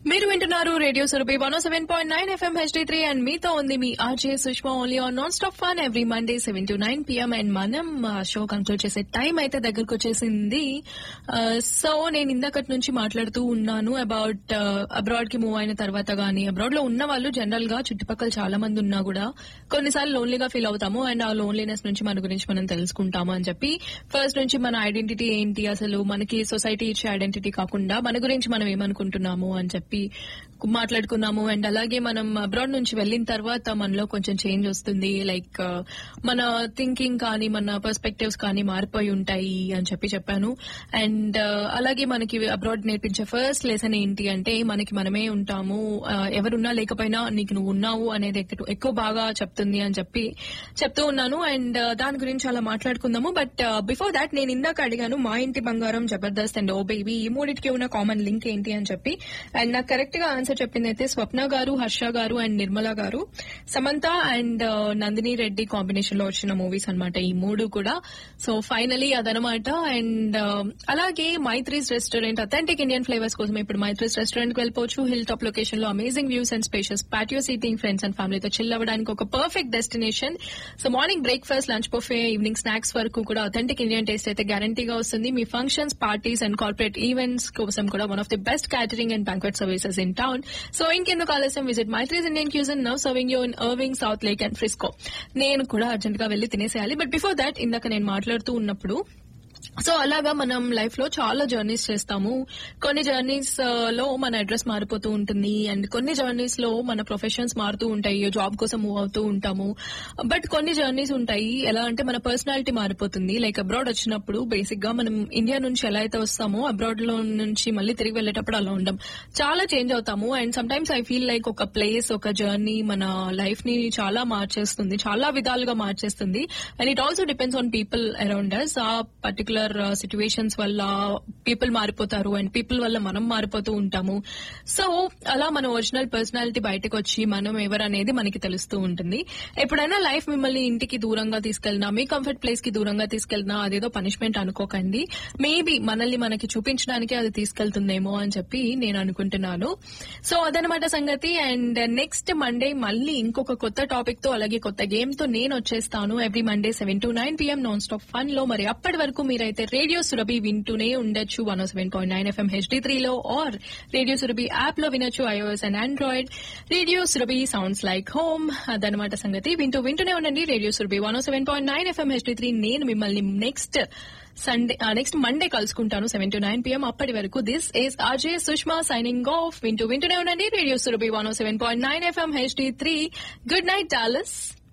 మీరు వింటున్నారు radio Surabhi one seven point nine FM HD three and మీతో ఉంది మీ RJ Sushma only on non stop fun every Monday seven to nine PM and మనం show conclude చేసే time అయితే దగ్గరకు వచ్చేసింది సో నేను ఇందాకటి నుంచి మాట్లాడుతూ ఉన్నాను అబౌట్ అబ్రాడ్ కి మూవ్ అయిన తర్వాత గానీ అబ్రాడ్ లో ఉన్న వాళ్ళు జనరల్ గా చుట్టుపక్కల చాలా మంది ఉన్నా కూడా కొన్నిసార్లు లోన్లీగా ఫీల్ అవుతాము అండ్ ఆ లోన్లీనెస్ నుంచి మన గురించి మనం తెలుసుకుంటాము అని చెప్పి ఫస్ట్ నుంచి మన ఐడెంటిటీ ఏంటి అసలు మనకి సొసైటీ ఇచ్చే ఐడెంటిటీ కాకుండా మన గురించి మనం ఏమనుకుంటున్నాము అని చెప్పి మాట్లాడుకున్నాము అండ్ అలాగే మనం అబ్రాడ్ నుంచి వెళ్ళిన తర్వాత మనలో కొంచెం చేంజ్ వస్తుంది లైక్ మన థింకింగ్ కానీ మన పర్స్పెక్టివ్స్ కానీ మారిపోయి ఉంటాయి అని చెప్పి చెప్పాను అండ్ అలాగే మనకి అబ్రాడ్ నేర్పించే ఫస్ట్ లెసన్ ఏంటి అంటే మనకి మనమే ఉంటాము ఆ, ఎవరున్నా లేకపోయినా నీకు నువ్వు ఉన్నావు అనేది ఎక్కు- ఎక్కువ బాగా చెప్తుంది అని చెప్పి చెప్తూ ఉన్నాను అండ్ దాని గురించి అలా మాట్లాడుకుందాము బట్ బిఫోర్ దాట్ నేను ఇందాక అడిగాను మా ఇంటి బంగారం జబర్దస్త్ అండ్ ఓ బేబీ ఈ మూడింటికి ఉన్న కామన్ లింక్ ఏంటి అని చెప్పి అండ్ నాకు కరెక్ట్ గా ఆన్సర్ చెప్పింది అయితే స్వప్న గారు హర్ష గారు అండ్ నిర్మల గారు సమంత అండ్ నందిని రెడ్డి కాంబినేషన్ లో వచ్చిన మూవీస్ అన్నమాట ఈ మూడు కూడా సో ఫైనలీ అదనమాట అండ్ అలాగే Maitri's restaurant authentic Indian flavours కోసం ఇప్పుడు మైత్రీస్ రెస్టారెంట్ కి వెళ్ళిపోవచ్చు హిల్ టాప్ లొకేషన్ లో amazing views and spacious patio seating friends and ఫ్యామిలీతో చిల్ అవ్వడానికి ఒక perfect destination so morning breakfast lunch buffet evening snacks వరకు కూడా అథెంటిక్ ఇండియన్ టేస్ట్ అయితే గ్యారంటీగా వస్తుంది మీ functions parties and corporate events కోసం కూడా one of the best catering and banquet services in town so ఇంకెందుకు ఆలస్యం visit Maitri's Indian cuisine now serving you in Irving Southlake and Frisco నేను కూడా అర్జెంట్ గా వెళ్లి తినేసేయాలి బట్ బిఫోర్ దాట్ ఇందాక నేను మాట్లాడుతూ ఉన్నప్పుడు సో అలాగా మనం లైఫ్ లో చాలా జర్నీస్ చేస్తాము కొన్ని జర్నీస్ లో మన అడ్రస్ మారిపోతూ ఉంటుంది అండ్ కొన్ని జర్నీస్ లో మన ప్రొఫెషన్స్ మారుతూ ఉంటాయి జాబ్ కోసం మూవ్ అవుతూ ఉంటాము బట్ కొన్ని జర్నీస్ ఉంటాయి ఎలా అంటే మన పర్సనాలిటీ మారిపోతుంది లైక్ అబ్రాడ్ వచ్చినప్పుడు బేసిక్ గా మనం ఇండియా నుంచి ఎలా అయితే వస్తామో అబ్రాడ్ లో నుంచి మళ్ళీ తిరిగి వెళ్ళేటప్పుడు అలా ఉండం చాలా చేంజ్ అవుతాము and sometimes I feel like ఒక ప్లేస్ ఒక జర్నీ మన లైఫ్ ని చాలా మార్చేస్తుంది చాలా విధాలుగా మార్చేస్తుంది and it also depends on people around us ఆ పర్టికులర్ సిచ్యువేషన్స్ వల్ల పీపుల్ మారిపోతారు అండ్ పీపుల్ వల్ల మనం మారిపోతూ ఉంటాము సో అలా మన ఒరిజినల్ పర్సనాలిటీ బయటకు వచ్చి మనం ఎవరనేది మనకి తెలుస్తూ ఉంటుంది ఎప్పుడైనా లైఫ్ మిమ్మల్ని ఇంటికి దూరంగా తీసుకెళ్ళినా మీ కంఫర్ట్ ప్లేస్ కి దూరంగా తీసుకెళ్ళినా అదేదో పనిష్మెంట్ అనుకోకండి మేబీ మనల్ని మనకి చూపించడానికి అది తీసుకెళ్తుందేమో అని చెప్పి నేను అనుకుంటున్నాను సో అదనమాట సంగతి అండ్ నెక్స్ట్ మండే మళ్ళీ ఇంకొక కొత్త టాపిక్ తో అలాగే కొత్త గేమ్ తో నేను వచ్చేస్తాను every Monday seven to nine PM non stop fun లో మరి అప్పటి వరకు మీరైతే రేడియో సురభి వింటూనే ఉండొచ్చు one seven point nine FM HD త్రీలో ఆర్ రేడియో సురభి యాప్ లో వినొచ్చు iOS and Android radio Surabhi sounds like home అదనమాట సంగతి వింటూ వింటూనే ఉండండి radio Surabhi one seven point nine FM HD three నేను మిమ్మల్ని నెక్స్ట్ సండే నెక్స్ట్ మండే కలుసుకుంటాను సెవెన్ టు నైన్ పిఎం అప్పటి వరకు this is Ajay Sushma signing off వింటూ వింటూనే ఉండండి radio Surabhi one seven point nine FM HD three good night Dallas